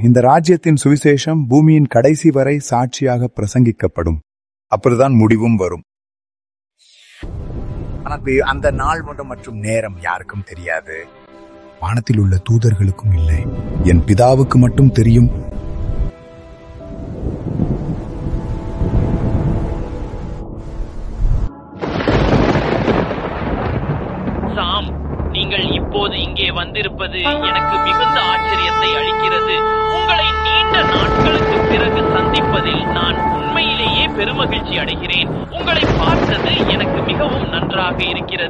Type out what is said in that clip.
இந்த ராஜ்யத்தின் சுவிசேஷம் பூமியின் கடைசி வரை சாட்சியாக பிரசங்கிக்கப்படும் அப்போதுதான் முடிவும் வரும் ஆனால் அந்த நாள் மட்டும் மற்றும் நேரம் யாருக்கும் தெரியாது வானத்தில் உள்ள தூதர்களுக்கும் இல்லை என் பிதாவுக்கு மட்டும் தெரியும் சாம் நீங்கள் இப்போது இங்கே வந்திருப்பது எனக்கு மிகுந்த ஆச்சரியத்தை அளிக்கிறது உங்களை நீண்ட நாட்களுக்கு பிறகு சந்திப்பதில் நான் உண்மையிலேயே பெருமகிழ்ச்சி அடைகிறேன் உங்களை பார்த்தது எனக்கு மிகவும் நன்றாக இருக்கிறது